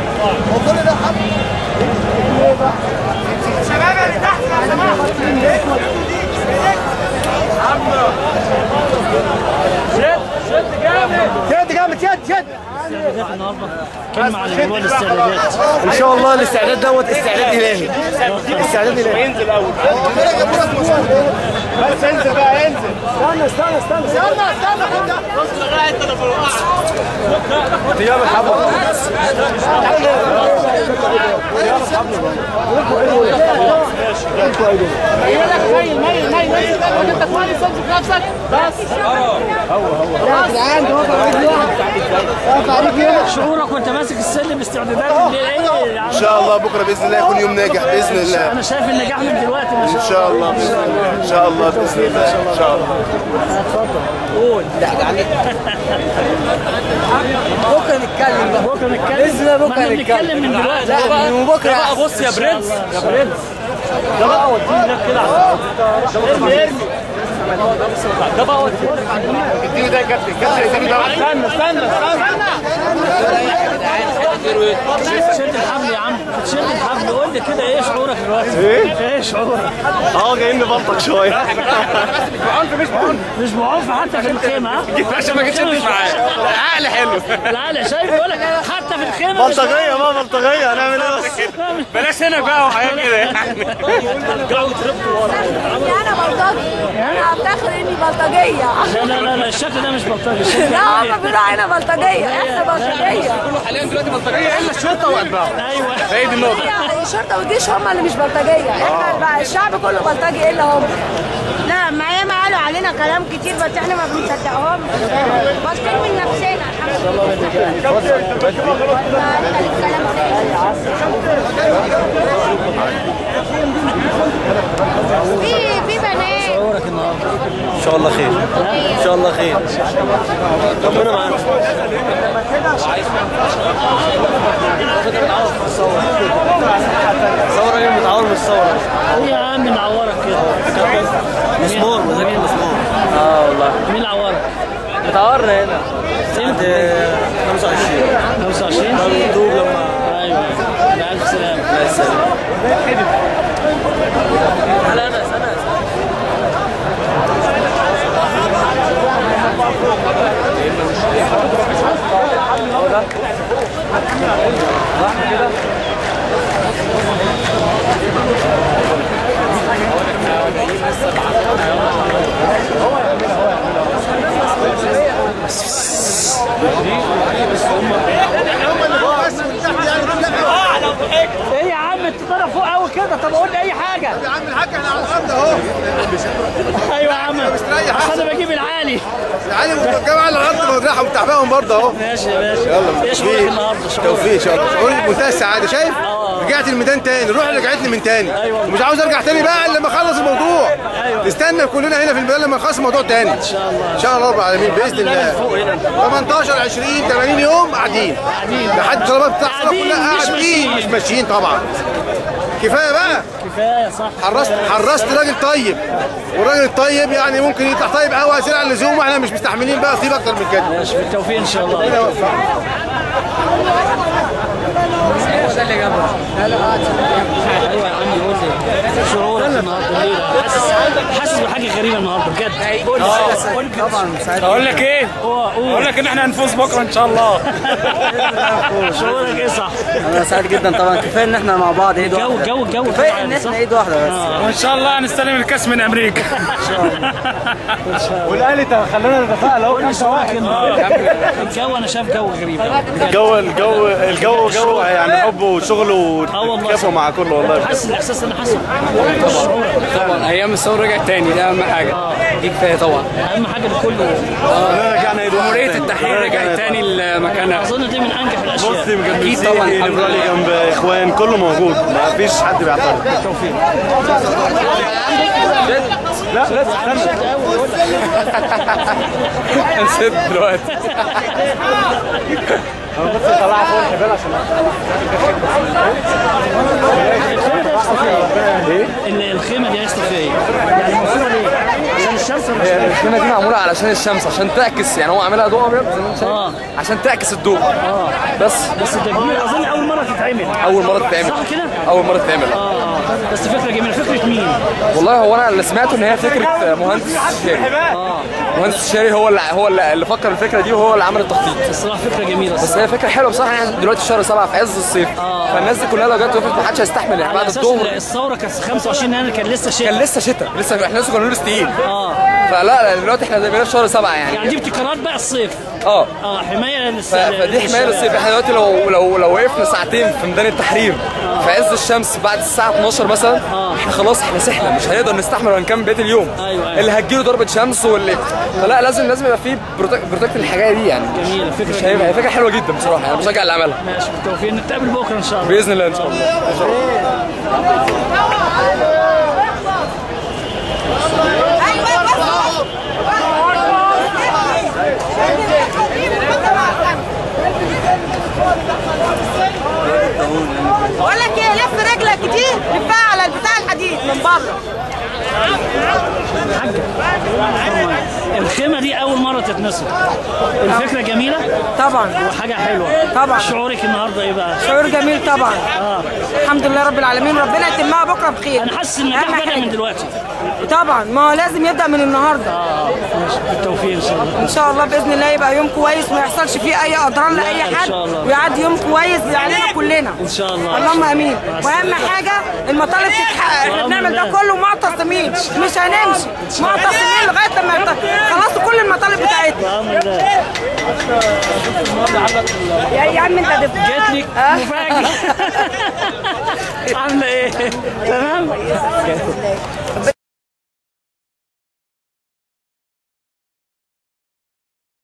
شد جامد شد شد الاستعدادات النهارده كلمه عن موضوع الاستعدادات ان شاء الله الاستعداد دوت استعداد الهي استعداد الهي ينزل اول بس انزل بقى انزل استنى استنى استنى استنى استنى يا مرحبا شعورك وانت ماسك السلم استعدادات الليل ايه يا عم ان شاء الله بكره باذن الله يكون يوم ناجح باذن الله انا شايف النجاح من دلوقتي ما ان شاء شاء الله باذن الله ان شاء الله باذن الله ان شاء الله قول بكره نتكلم بقى بكره نتكلم بإذن الله بكرة ما احنا نتكلم. بنتكلم من دلوقتي لا من بكره بقى بص يا برنس يا برنس ده بقى وديني ده كده ارمي ارمي ده بقى وديني اديني ده يا كابتن كابتن اديني ده استنى استنى استنى شد الحبل يا عم شد الحبل قول لي كده ايه شعورك دلوقتي؟ ايه؟ ايه شعورك؟ اه جايين نبلطك شويه مش بعنف حتى في الخيمه ها؟ عشان ما جيتش معايا العقل حلو العقل شايف بيقول لك حتى في الخيمه مش بلطجيه بقى بلطجيه هنعمل ايه بس بلاش هنا بقى وحاجات كده يعني الجو اتربط ورا انا بلطجي انا افتخر اني بلطجيه لا لا لا لا الشكل ده مش بلطجي الشكل لا ده هم بيقولوا علينا بلطجيه احنا بلطجيه حاليا دلوقتي بلطجيه الا الشرطه واتباعه ايوه هي دي النقطه هي الشرطه والجيش هم اللي مش بلطجيه احنا بقى الشعب كله بلطجي الا هم لا ما هي ما قالوا علينا كلام كتير بس احنا ما بنصدقهمش واثقين من نفسنا الحمد لله ما قالنا الكلام في في بنات شعورك النهارده ان شاء الله خير ان شاء الله خير ربنا معانا صور ايه متعور من الصور ايه يا عم نعورك كده مسمار مزاجين مسمار اه والله مين اللي عورك؟ متعورنا هنا سنة 25 25 مكتوب لما ايوه بألف سلامة لا انا انا ايه يا عم انت طرف فوق قوي كده طب قول لي اي حاجة يا عم الحاج احنا على الارض اهو ايوه يا عم مستريح عشان انا بجيب العالي العالم والجامعه على الارض بنريحهم تعبانهم برضه اهو ماشي يا باشا يلا ايه شعورك النهارده شعورك توفيق ان شاء الله شعور بمنتهى السعاده شايف رجعت الميدان تاني الروح رجعت لي من تاني أيوة. ومش عاوز ارجع تاني بقى الا لما اخلص الموضوع أيوة. نستنى كلنا هنا في الميدان لما نخلص الموضوع تاني ان شاء الله. ان شاء الله رب العالمين باذن الله 18 20 80 يوم قاعدين لحد طلبات بتاع الصلاة قاعدين، كلها مش قاعدين مش ماشيين طبعا كفايه بقى كفاية صح حرست حرست راجل طيب والراجل الطيب يعني ممكن يطلع طيب قوي اسير على اللزوم واحنا مش مستحملين بقى طيب اكتر من كده ماشي بالتوفيق ان شاء الله ربنا يوفقك. ايوه يا عمي قول لي شعورك النهارده ايه حاسس حاسس بحاجه غريبه النهارده بجد قول لي قول لي طبعا سعيد اقول لك ايه؟ هو اقول قول لك ان احنا هنفوز بكره ان شاء الله شعورك ايه صح انا سعيد جدا طبعا كفايه ان احنا مع بعض ايد جو واحده جو جو كفايه ان احنا ايد واحده بس وان شاء الله هنستلم الكاس من امريكا والاهلي خلونا نتفائل اهو قول لي شعورك النهارده الجو انا شايف جو غريب الجو الجو الجو جو يعني حب وشغل اه والله وكافه مع كله والله حاسس الاحساس اللي انا حاسه شعورك طبعا ايام الثوره رجعت تاني ده اهم حاجه دي كفايه طبعا اهم حاجه لكله رجعنا ايد واحدة جمهوريه التحرير رجعت تاني لمكانها اظن دي من انجح الاشياء مسلم جنب أكيد طبعاً، مسيحي الحمد ليبرالي لله. جنب اخوان كله موجود ما فيش حد بيعترض لا لا استنى نسيت دلوقتي انا بس طلعت فوق الحبال عشان ال- الخيمه دي يا اسطى فيها ايه؟ يعني المفروض ليه؟ عشان الشمس ولا عشان الخيمه دي معموله علشان الشمس عشان تعكس يعني هو عاملها ضوء ابيض زي ما انت شايف اه عشان تعكس الضوء اه بس بس ده كبير اظن اول مره مره تتعمل اول مره تتعمل صح كده؟ اول مره تتعمل اه اه بس فكره جميله فكره مين؟ والله هو انا اللي سمعته ان هي فكره مهندس شاري مهندس شاري هو اللي هو اللي اللي فكر الفكره دي وهو اللي عمل التخطيط الصراحه فكره جميله بس هي فكره حلوه بصراحه يعني دلوقتي شهر سبعه في عز الصيف فالناس دي كلها لو جت وقفت ما حدش هيستحمل يعني على بعد اساس الظهر الثوره كانت 25 يناير كان لسه شيء كان لسه شتاء لسه احنا لسه كنا بنلبس تقيل اه فلا لا دلوقتي احنا بقينا في شهر سبعه يعني يعني دي ابتكارات بقى الصيف اه اه حمايه للس... ف- فدي حمايه للصيف احنا دلوقتي لو لو لو وقفنا ساعتين في ميدان التحرير في عز الشمس بعد الساعه 12 مثلا احنا خلاص احنا سحنا مش هنقدر نستحمل ولا نكمل بقيه اليوم أيوة، أيوة. اللي هتجيله ضربه شمس واللي فلا لازم لازم يبقى فيه بروتكت بروتكت الحاجه دي يعني جميله فكره مش هيبقى هي فكره حلوه جدا بصراحه انا بشجع اللي عملها ماشي بالتوفيق نتقابل بكره ان شاء الله باذن الله ان شاء الله بقول لك ايه لف رجلك دي لفها على البتاع الحديد من بره الخيمه دي اول مره تتنصب الفكره جميله طبعا وحاجه حلوه طبعا. شعورك النهارده ايه بقى شعور جميل طبعا اه الحمد لله رب العالمين ربنا يتمها بكره بخير انا حاسس ان النجاح أهم بدا حاجة. من دلوقتي طبعا ما هو لازم يبدا من النهارده اه ماشي بالتوفيق ان شاء الله ان شاء الله باذن الله يبقى يوم كويس ما يحصلش فيه اي اضرار لاي لا، إن حد شاء الله. ويعدي يوم كويس علينا كلنا ان شاء الله اللهم امين مع واهم حاجه المطالب تتحقق احنا بنعمل ده كله معتصمين مش هنمشي معتصمين لغايه لما يت- خلصوا كل المطالب بتاعتنا بأمر الله يا يا عم انت دف جات لك مفاجأة عاملة ايه؟ تمام؟